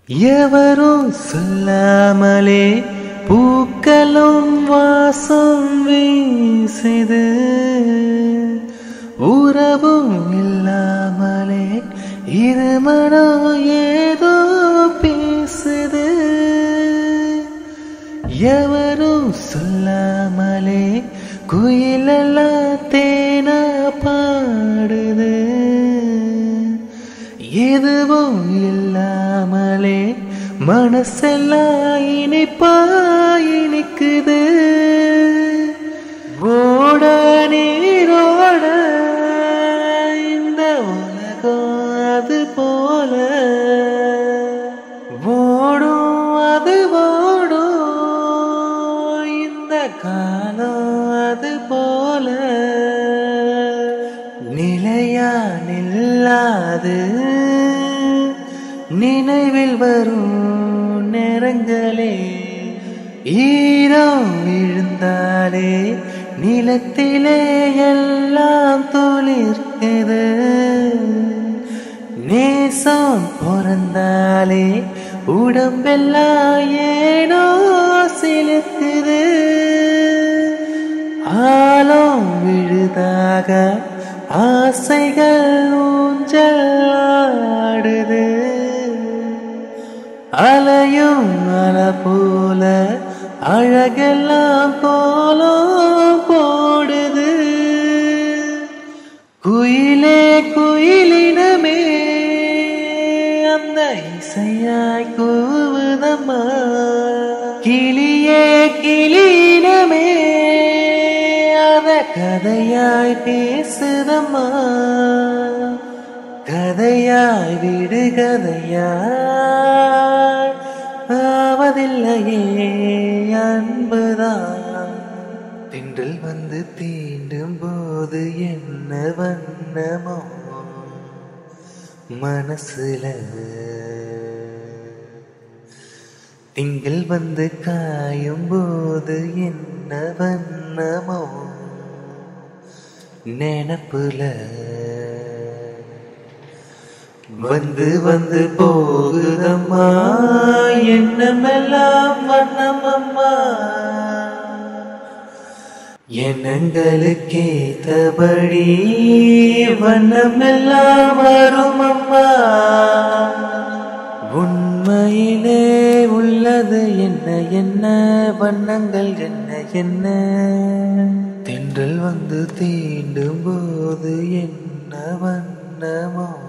எவரும் சொல்லாமலே பூக்களும் வாசம் வீசுது உறவும் இல்லாமலே இருமனம் ஏதோ பேசுது எவரும் சொல்லாமலே குயிலெல்லாம் தேனா பாடுது எதுவும் இல்லாமலே மனசெல்லாம் இனிப்பா இனிக்குது ஓட நீரோட இந்த உலகம் அது போல ஓடும் அது ஓடும் இந்த காலம் அது போல நிலையா நில்லாது நினைவில் வரும் நேரங்களே ஈரம் விழுந்தாலே நிலத்திலே எல்லாம் துளிர்க்குது நேசம் பிறந்தாலே உடம்பெல்லாம் ஏனோ சிலுக்குது ஆழம் விழுதாக ஆசைகள் ஊஞ்சல் ஆடுது அலையும் அல போல அழகெல்லாம் கோலம் போடுது குயிலே குயிலினமே அந்த இசையாய் கூவுதம்மா கிளியே கிளியினமே அத கதையாய் பேசுதம்மா கதையாய் விடு கதையாய் ஆவதில்லையே அன்புதான் திண்டில் வந்து தீண்டும் போது என்ன வண்ணமோ மனசுல திங்கள் வந்து காயும் போது என்ன வண்ணமோ நினப்புல வந்து வந்து போகுதம்மா எண்ணமெல்லாம் வண்ணமம்மா எண்ணங்களுக்கேத்தபடி வண்ணமெல்லாம் வரும் அம்மா உண்மையிலே உள்ளது என்ன என்ன வண்ணங்கள் என்ன என்ன தென்றல் வந்து தீண்டும் போது என்ன வண்ணமோ